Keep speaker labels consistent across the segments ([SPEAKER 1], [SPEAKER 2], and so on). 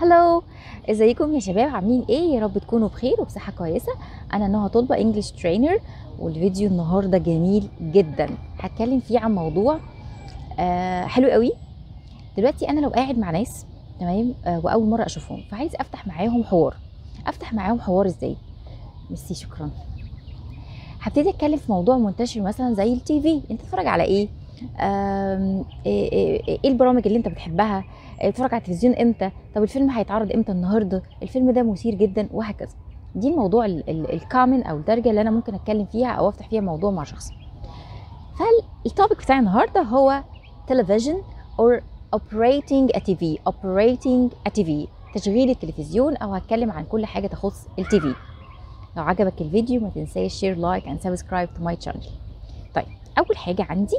[SPEAKER 1] هلو ازيكم يا شباب عاملين ايه يا رب تكونوا بخير وبصحه كويسه انا نهى طلبه انجلش ترينر والفيديو النهارده جميل جدا هتكلم فيه عن موضوع آه حلو قوي دلوقتي انا لو قاعد مع ناس تمام آه واول مره اشوفهم فعايز افتح معاهم حوار افتح معاهم حوار ازاي ميرسي شكرا هبتدي اتكلم في موضوع منتشر مثلا زي التي في انت تتفرج على ايه آم، ايه إيه- إيه البرامج اللي انت بتحبها اتفرج على التلفزيون امتى طب الفيلم هيتعرض امتى النهارده الفيلم ده مثير جدا وهكذا دي الموضوع الكامن او الدرجه اللي انا ممكن اتكلم فيها او افتح فيها موضوع مع شخص فالتوبيك بتاع النهارده هو television or operating a TV operating a TV تشغيل التلفزيون او هتكلم عن كل حاجه تخص التي في لو عجبك الفيديو ما تنساش شير لايك اند سبسكرايب تو ماي channel طيب اول حاجه عندي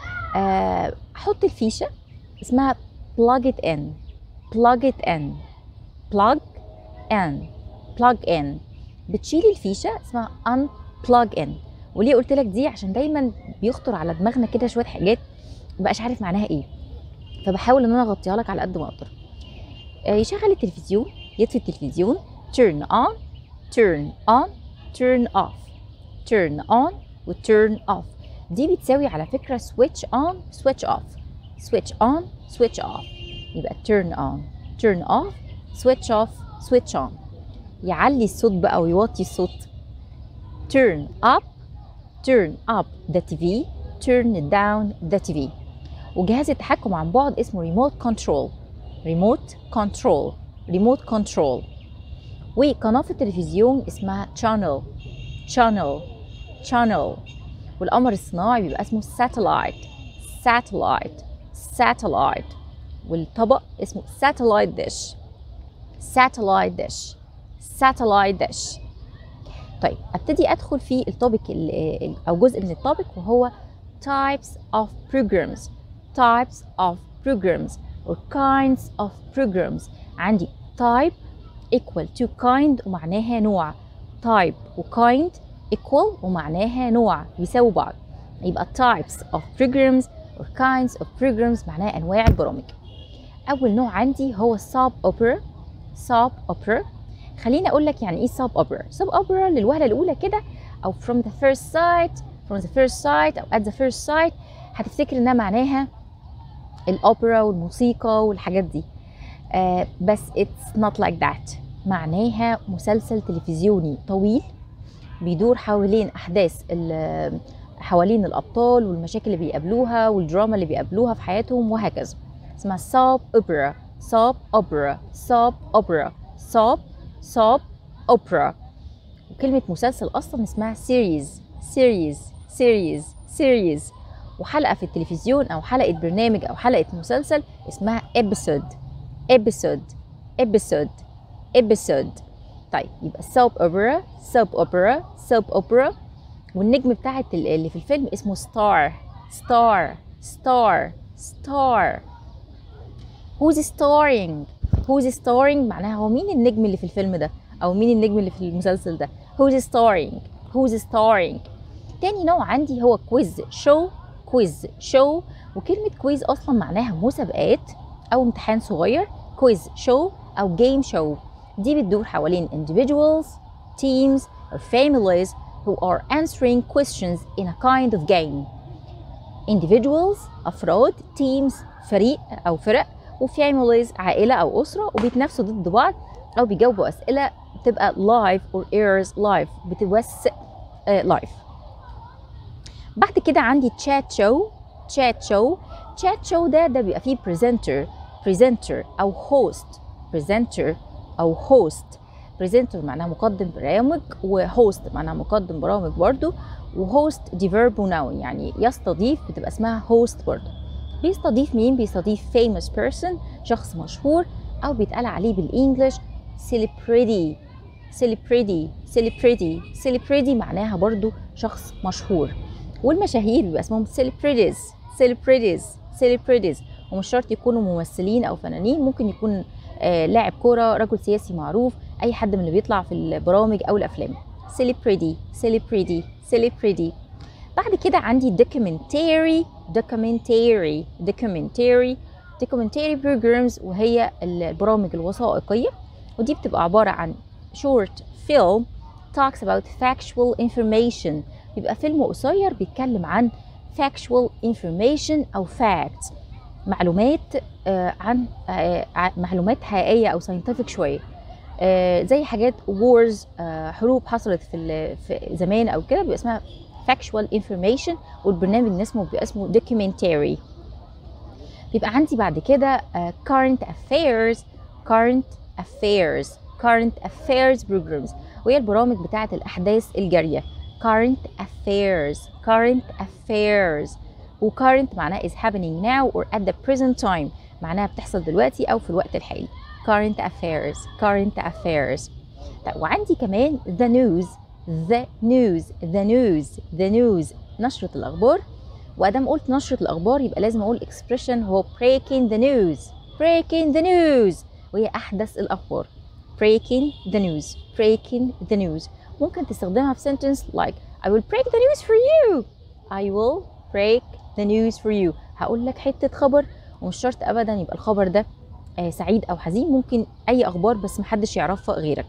[SPEAKER 1] آه، احط الفيشه اسمها plug it in plug it in plug in plug in بتشيلي الفيشه اسمها unplug in وليه قلت لك دي عشان دايما بيخطر على دماغنا كده شويه حاجات مبقاش عارف معناها ايه فبحاول ان انا اغطيها لك على قد ما اقدر آه، يشغل التلفزيون يطفي التلفزيون turn on turn on turn off turn on و turn off دي بتساوي على فكرة switch on switch off switch on switch off يبقى turn on turn off switch off switch on يعلي الصوت بقى ويوطي الصوت turn up turn up the TV turn down the TV وجهاز التحكم عن بعد اسمه remote control remote control remote control وقناة في التلفزيون اسمها channel channel channel والقمر الصناعي بيبقى اسمه satellite satellite satellite والطبق اسمه satellite dish satellite dish satellite dish طيب ابتدي ادخل في التوبيك ال- ال- او جزء من التوبيك وهو types of programs types of programs or kinds of programs عندي type equal to kind ومعناها نوع type و kind equal ومعناها نوع بيساووا بعض يبقى types of programs or kinds of programs معناها انواع البرامج اول نوع عندي هو soap opera soap opera خليني اقول لك يعني ايه soap opera soap opera للوهله الاولى كده او from the first sight from the first sight او at the first sight هتفتكر انها معناها الاوبرا والموسيقى والحاجات دي آه بس it's not like that معناها مسلسل تلفزيوني طويل بيدور حوالين احداث ال- حوالين الابطال والمشاكل اللي بيقابلوها والدراما اللي بيقابلوها في حياتهم وهكذا اسمها soap opera soap opera soap opera soap soap opera وكلمة مسلسل أصلا اسمها series series series series وحلقة في التلفزيون أو حلقة برنامج أو حلقة مسلسل اسمها episode episode episode episode طيب يبقى soap opera soap opera soap opera والنجم بتاعت ال- اللي في الفيلم اسمه star star star star who's starring who's starring معناها هو مين النجم اللي في الفيلم ده او مين النجم اللي في المسلسل ده who's starring who's starring تاني نوع عندي هو كويز شو كويز شو وكلمة كويز أصلا معناها مسابقات أو امتحان صغير كويز شو أو جيم شو دي بتدور حوالين individuals, teams or families who are answering questions in a kind of game individuals أفراد teams فريق أو فرق وفاميليز عائلة أو أسرة وبيتنافسوا ضد بعض أو بيجاوبوا أسئلة بتبقى live or airs live بتوثق لايف بعد كده عندي تشات شو تشات شو تشات شو ده ده بيبقى فيه بريزنتر بريزنتر او هوست بريزنتر او هوست بريزنتر معناها مقدم برامج وهوست معناها مقدم برامج برضو وهوست دي فيرب وناون يعني يستضيف بتبقى اسمها هوست برضو بيستضيف مين بيستضيف famous person شخص مشهور او بيتقال عليه بالانجلش celebrity celebrity celebrity celebrity معناها برضو شخص مشهور والمشاهير بيبقى اسمهم celebrities celebrities celebrities ومش شرط يكونوا ممثلين او فنانين ممكن يكون آه لاعب كوره رجل سياسي معروف اي حد من اللي بيطلع في البرامج او الافلام celebrity celebrity celebrity بعد كده عندي documentary documentary documentary documentary programs وهي البرامج الوثائقية ودي بتبقى عبارة عن short film talks about factual information بيبقى فيلم قصير بيتكلم عن factual information أو facts معلومات آه، عن آه، ع- معلومات حقيقية أو scientific شوية آه، زي حاجات wars آه، حروب حصلت في, ال- في زمان أو كده بيبقى اسمها factual information والبرنامج اللي اسمه بيبقى اسمه documentary بيبقى عندي بعد كده آه، current affairs current affairs current affairs programs وهي البرامج بتاعة الأحداث الجارية current affairs current affairs و current معناها is happening now or at the present time معناها بتحصل دلوقتي أو في الوقت الحالي current affairs current affairs طيب وعندي كمان the news the news the news the news نشرة الأخبار وادام قلت نشرة الأخبار يبقى لازم أقول expression هو breaking the news breaking the news وهي أحدث الأخبار breaking the news breaking the news ممكن تستخدمها في sentence like I will break the news for you I will break the news for you هقول لك حتة خبر ومش شرط أبدا يبقى الخبر ده آه، سعيد أو حزين ممكن أي أخبار بس محدش يعرفها غيرك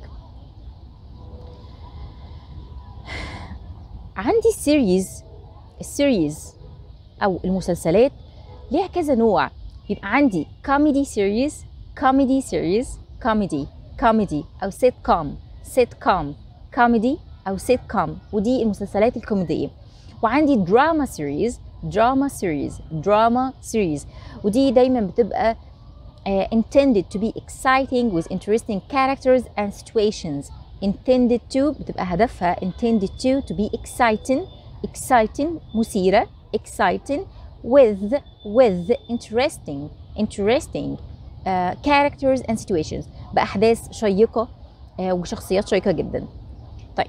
[SPEAKER 1] عندي السيريز السيريز او المسلسلات ليها كذا نوع يبقى عندي كوميدي سيريز كوميدي سيريز كوميدي كوميدي او سيت كوم سيت كوم كوميدي او سيت كوم ودي المسلسلات الكوميديه وعندي دراما سيريز دراما سيريز دراما سيريز ودي دايما بتبقى uh, intended to be exciting with interesting characters and situations intended to بتبقى هدفها intended to to be exciting exciting مثيرة exciting with with interesting interesting uh, characters and situations بأحداث شيقة uh, وشخصيات شيقة جدا طيب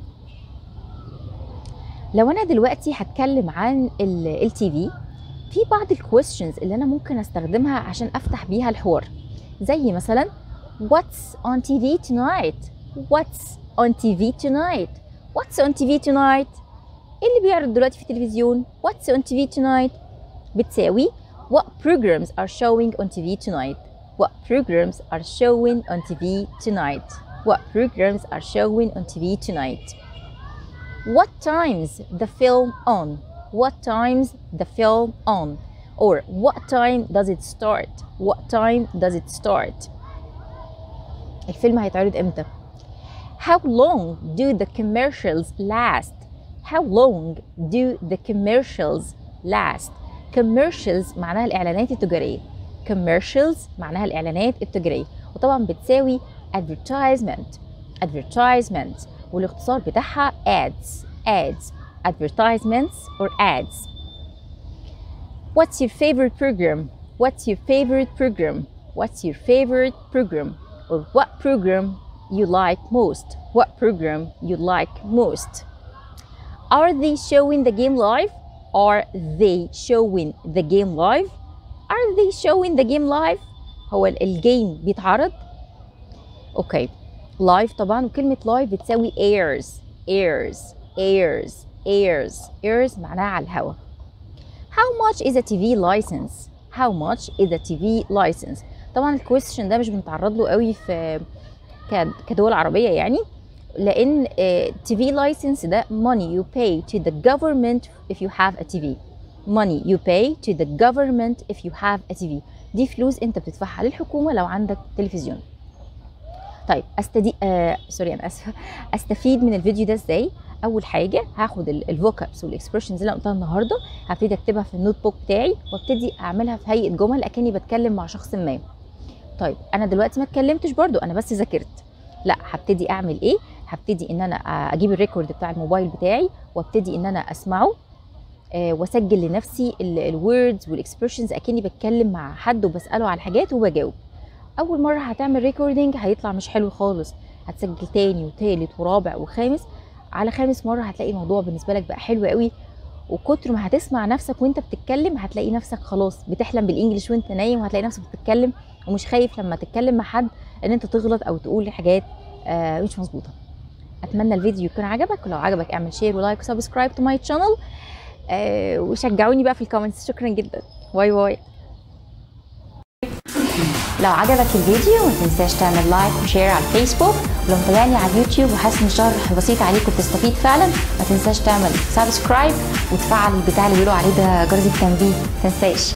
[SPEAKER 1] لو أنا دلوقتي هتكلم عن التي في في بعض الكويستشنز اللي انا ممكن استخدمها عشان افتح بيها الحوار زي مثلا what's on TV tonight what's on TV tonight what's on TV tonight ايه اللي بيعرض دلوقتي في التلفزيون what's on TV tonight بتساوي what programs are showing on TV tonight what programs are showing on TV tonight what programs are showing on TV tonight what times the film on what times the film on or what time does it start what time does it start الفيلم هيتعرض امتى how long do the commercials last how long do the commercials last commercials معناها الاعلانات التجاريه commercials معناها الاعلانات التجاريه وطبعا بتساوي advertisement advertisement والاختصار بتاعها ads ads advertisements or ads. What's your favorite program? What's your favorite program? What's your favorite program? Or what program you like most? What program you like most? Are they showing the game live? Are they showing the game live? Are they showing the game live? هو الجيم بيتعرض؟ اوكي لايف طبعا وكلمة لايف بتساوي airs airs airs airs airs معناها على الهوا How much is a TV license? How much is a TV license? طبعا الكويستشن ده مش بنتعرض له قوي في كدول عربية يعني لأن TV license ده money you pay to the government if you have a TV money you pay to the government if you have a TV دي فلوس انت بتدفعها للحكومة لو عندك تلفزيون طيب استدي آه سوري انا اسفه استفيد من الفيديو ده ازاي اول حاجه هاخد الفوكابس والاكسبريشنز اللي انا قلتها النهارده هبتدي اكتبها في النوت بوك بتاعي وابتدي اعملها في هيئه جمل اكني بتكلم مع شخص ما طيب انا دلوقتي ما اتكلمتش برضو انا بس ذاكرت لا هبتدي اعمل ايه هبتدي ان انا اجيب الريكورد بتاع الموبايل بتاعي وابتدي ان انا اسمعه آه واسجل لنفسي الوردز والاكسبريشنز اكني بتكلم مع حد وبساله على حاجات وبجاوب اول مره هتعمل ريكوردنج هيطلع مش حلو خالص هتسجل تاني وتالت ورابع وخامس على خامس مره هتلاقي الموضوع بالنسبه لك بقى حلو قوي وكتر ما هتسمع نفسك وانت بتتكلم هتلاقي نفسك خلاص بتحلم بالانجلش وانت نايم وهتلاقي نفسك بتتكلم ومش خايف لما تتكلم مع حد ان انت تغلط او تقول حاجات آه مش مظبوطه اتمنى الفيديو يكون عجبك ولو عجبك اعمل شير ولايك وسبسكرايب تو ماي شانل وشجعوني بقى في الكومنتس شكرا جدا باي باي لو عجبك الفيديو ما تنساش تعمل لايك وشير على الفيسبوك ولو متابعني على اليوتيوب وحاسس ان الشرح بسيط عليك وبتستفيد فعلا ما تنساش تعمل سبسكرايب وتفعل البتاع اللي بيقولوا عليه ده جرس التنبيه ما تنساش